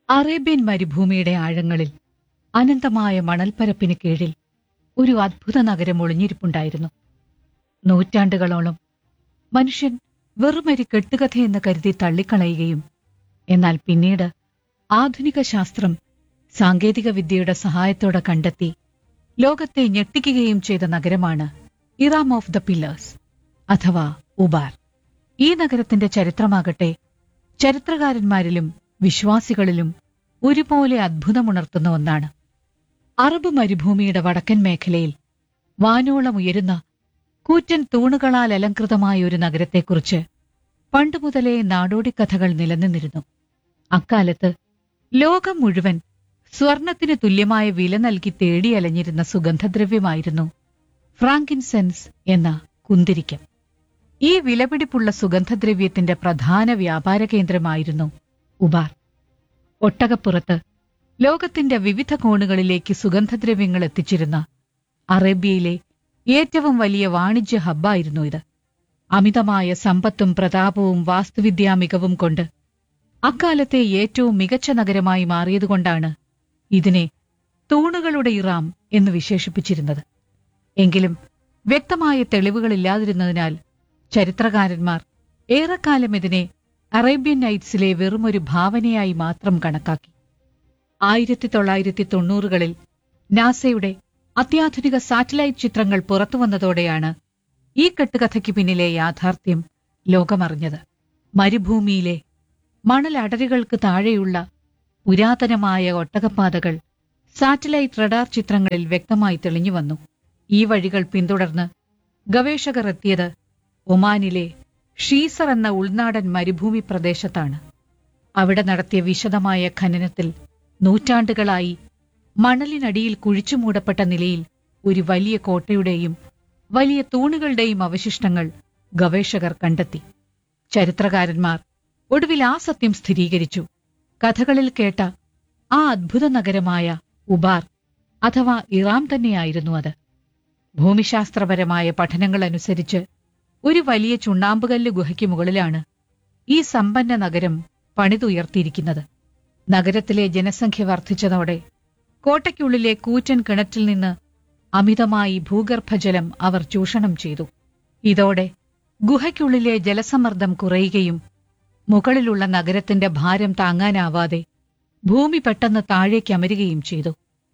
Arabian മരുഭൂമിയുടെ ആഴങ്ങളിൽ അനന്തമായ മണൽപ്പരപ്പിന് കീഴിൽ ഒരു അദ്ഭുത നഗരം ഒളിഞ്ഞിരിപ്പുണ്ടായിരുന്നു നൂറ്റാണ്ടുകളോളം മനുഷ്യൻ വെറുമൊരു കെട്ടുകഥയെന്ന് കരുതി തള്ളിക്കളയുകയും എന്നാൽ പിന്നീട് ആധുനിക ശാസ്ത്രം സാങ്കേതിക വിദ്യയുടെ സഹായത്തോടെ കണ്ടെത്തി ലോകത്തെ ഞെട്ടിക്കുകയും ചെയ്ത നഗരമാണ് ഇറാം ഓഫ് ദ പില്ലേഴ്സ് അഥവാ ഉബാർ ഈ നഗരത്തിന്റെ ചരിത്രമാകട്ടെ ചരിത്രകാരന്മാരിലും വിശ്വാസികളിലും ഒരുപോലെ അത്ഭുതമുണർത്തുന്ന ഒന്നാണ് അറബ് മരുഭൂമിയുടെ വടക്കൻ മേഖലയിൽ വാനോളം ഉയരുന്ന കൂറ്റൻ തൂണുകളാൽ അലങ്കൃതമായ ഒരു നഗരത്തെക്കുറിച്ച് പണ്ടുമുതലേ നാടോടിക്കഥകൾ നിലനിന്നിരുന്നു അക്കാലത്ത് ലോകം മുഴുവൻ സ്വർണത്തിന് തുല്യമായ വില നൽകി തേടിയലഞ്ഞിരുന്ന സുഗന്ധദ്രവ്യമായിരുന്നു ഫ്രാങ്കിൻസെൻസ് എന്ന കുന്തിരിക്കം ഈ വിലപിടിപ്പുള്ള സുഗന്ധദ്രവ്യത്തിന്റെ പ്രധാന വ്യാപാര കേന്ദ്രമായിരുന്നു ഉബാർ ഒട്ടകപ്പുറത്ത് ലോകത്തിന്റെ വിവിധ കോണുകളിലേക്ക് സുഗന്ധദ്രവ്യങ്ങൾ എത്തിച്ചിരുന്ന അറേബ്യയിലെ ഏറ്റവും വലിയ വാണിജ്യ ഹബ്ബായിരുന്നു ഇത് അമിതമായ സമ്പത്തും പ്രതാപവും വാസ്തുവിദ്യാ മികവും കൊണ്ട് അക്കാലത്തെ ഏറ്റവും മികച്ച നഗരമായി മാറിയതുകൊണ്ടാണ് ഇതിനെ തൂണുകളുടെ ഇറാം എന്ന് വിശേഷിപ്പിച്ചിരുന്നത് എങ്കിലും വ്യക്തമായ തെളിവുകളില്ലാതിരുന്നതിനാൽ ചരിത്രകാരന്മാർ ഏറെക്കാലം ഇതിനെ അറേബ്യൻ നൈറ്റ്സിലെ വെറുമൊരു ഭാവനയായി മാത്രം കണക്കാക്കി ആയിരത്തി തൊള്ളായിരത്തി തൊണ്ണൂറുകളിൽ നാസയുടെ അത്യാധുനിക സാറ്റലൈറ്റ് ചിത്രങ്ങൾ പുറത്തുവന്നതോടെയാണ് ഈ കെട്ടുകഥയ്ക്ക് പിന്നിലെ യാഥാർത്ഥ്യം ലോകമറിഞ്ഞത് മരുഭൂമിയിലെ മണലടരുകൾക്ക് താഴെയുള്ള പുരാതനമായ ഒട്ടകപ്പാതകൾ സാറ്റലൈറ്റ് റഡാർ ചിത്രങ്ങളിൽ വ്യക്തമായി തെളിഞ്ഞുവന്നു ഈ വഴികൾ പിന്തുടർന്ന് ഗവേഷകർ എത്തിയത് ഒമാനിലെ ഷീസർ എന്ന ഉൾനാടൻ മരുഭൂമി പ്രദേശത്താണ് അവിടെ നടത്തിയ വിശദമായ ഖനനത്തിൽ നൂറ്റാണ്ടുകളായി മണലിനടിയിൽ കുഴിച്ചു മൂടപ്പെട്ട നിലയിൽ ഒരു വലിയ കോട്ടയുടെയും വലിയ തൂണുകളുടെയും അവശിഷ്ടങ്ങൾ ഗവേഷകർ കണ്ടെത്തി ചരിത്രകാരന്മാർ ഒടുവിൽ ആ സത്യം സ്ഥിരീകരിച്ചു കഥകളിൽ കേട്ട ആ അദ്ഭുത നഗരമായ ഉബാർ അഥവാ ഇറാം തന്നെയായിരുന്നു അത് ഭൂമിശാസ്ത്രപരമായ പഠനങ്ങൾ അനുസരിച്ച് ഒരു വലിയ ചുണ്ണാമ്പുകല്ല് ഗുഹയ്ക്ക് മുകളിലാണ് ഈ സമ്പന്ന നഗരം പണിതുയർത്തിയിരിക്കുന്നത് നഗരത്തിലെ ജനസംഖ്യ വർദ്ധിച്ചതോടെ കോട്ടയ്ക്കുള്ളിലെ കൂറ്റൻ കിണറ്റിൽ നിന്ന് അമിതമായി ഭൂഗർഭജലം അവർ ചൂഷണം ചെയ്തു ഇതോടെ ഗുഹയ്ക്കുള്ളിലെ ജലസമ്മർദ്ദം കുറയുകയും മുകളിലുള്ള നഗരത്തിന്റെ ഭാരം താങ്ങാനാവാതെ ഭൂമി പെട്ടെന്ന് താഴേക്ക് അമരുകയും ചെയ്തു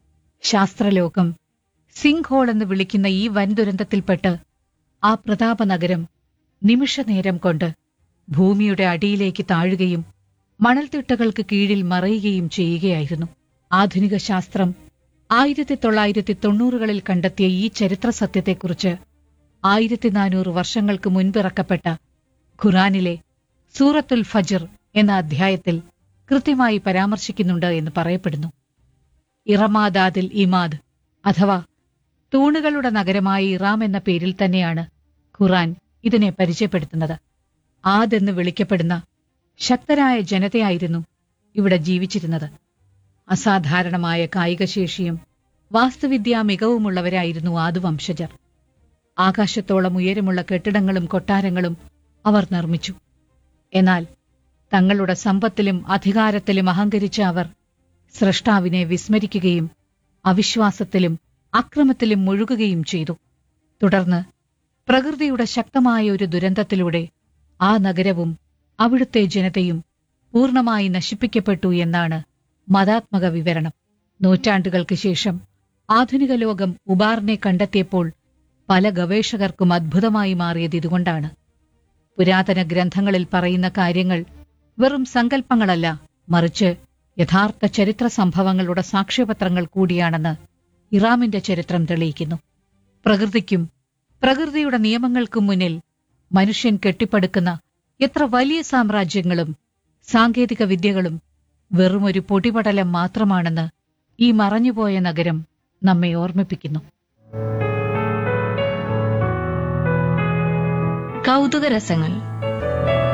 ശാസ്ത്രലോകം സിംഗ് ഹോൾ എന്ന് വിളിക്കുന്ന ഈ വൻ ദുരന്തത്തിൽപ്പെട്ട് ആ പ്രതാപ നഗരം നിമിഷനേരം കൊണ്ട് ഭൂമിയുടെ അടിയിലേക്ക് താഴുകയും മണൽത്തിട്ടകൾക്ക് കീഴിൽ മറയുകയും ചെയ്യുകയായിരുന്നു ആധുനിക ശാസ്ത്രം ആയിരത്തി തൊള്ളായിരത്തി തൊണ്ണൂറുകളിൽ കണ്ടെത്തിയ ഈ ചരിത്ര സത്യത്തെക്കുറിച്ച് ആയിരത്തി നാനൂറ് വർഷങ്ങൾക്ക് മുൻപിറക്കപ്പെട്ട ഖുറാനിലെ സൂറത്തുൽ ഫജർ എന്ന അധ്യായത്തിൽ കൃത്യമായി പരാമർശിക്കുന്നുണ്ട് എന്ന് പറയപ്പെടുന്നു ഇറമാദാദിൽ ഇമാദ് അഥവാ തൂണുകളുടെ നഗരമായ ഇറാം എന്ന പേരിൽ തന്നെയാണ് ഖുറാൻ ഇതിനെ പരിചയപ്പെടുത്തുന്നത് ആദ് എന്ന് വിളിക്കപ്പെടുന്ന ശക്തരായ ജനതയായിരുന്നു ഇവിടെ ജീവിച്ചിരുന്നത് അസാധാരണമായ കായികശേഷിയും വാസ്തുവിദ്യാ മികവുമുള്ളവരായിരുന്നു ആദ് വംശജർ ആകാശത്തോളം ഉയരമുള്ള കെട്ടിടങ്ങളും കൊട്ടാരങ്ങളും അവർ നിർമ്മിച്ചു എന്നാൽ തങ്ങളുടെ സമ്പത്തിലും അധികാരത്തിലും അഹങ്കരിച്ച അവർ സ്രഷ്ടാവിനെ വിസ്മരിക്കുകയും അവിശ്വാസത്തിലും അക്രമത്തിലും മുഴുകുകയും ചെയ്തു തുടർന്ന് പ്രകൃതിയുടെ ശക്തമായ ഒരു ദുരന്തത്തിലൂടെ ആ നഗരവും അവിടുത്തെ ജനതയും പൂർണ്ണമായി നശിപ്പിക്കപ്പെട്ടു എന്നാണ് മതാത്മക വിവരണം നൂറ്റാണ്ടുകൾക്ക് ശേഷം ആധുനിക ലോകം ഉബാറിനെ കണ്ടെത്തിയപ്പോൾ പല ഗവേഷകർക്കും അത്ഭുതമായി മാറിയത് ഇതുകൊണ്ടാണ് പുരാതന ഗ്രന്ഥങ്ങളിൽ പറയുന്ന കാര്യങ്ങൾ വെറും സങ്കല്പങ്ങളല്ല മറിച്ച് യഥാർത്ഥ ചരിത്ര സംഭവങ്ങളുടെ സാക്ഷ്യപത്രങ്ങൾ കൂടിയാണെന്ന് ഇറാമിന്റെ ചരിത്രം തെളിയിക്കുന്നു പ്രകൃതിക്കും പ്രകൃതിയുടെ നിയമങ്ങൾക്കും മുന്നിൽ മനുഷ്യൻ കെട്ടിപ്പടുക്കുന്ന എത്ര വലിയ സാമ്രാജ്യങ്ങളും സാങ്കേതിക വിദ്യകളും വെറുമൊരു പൊടിപടലം മാത്രമാണെന്ന് ഈ മറഞ്ഞുപോയ നഗരം നമ്മെ ഓർമ്മിപ്പിക്കുന്നു കൗതുക രസങ്ങൾ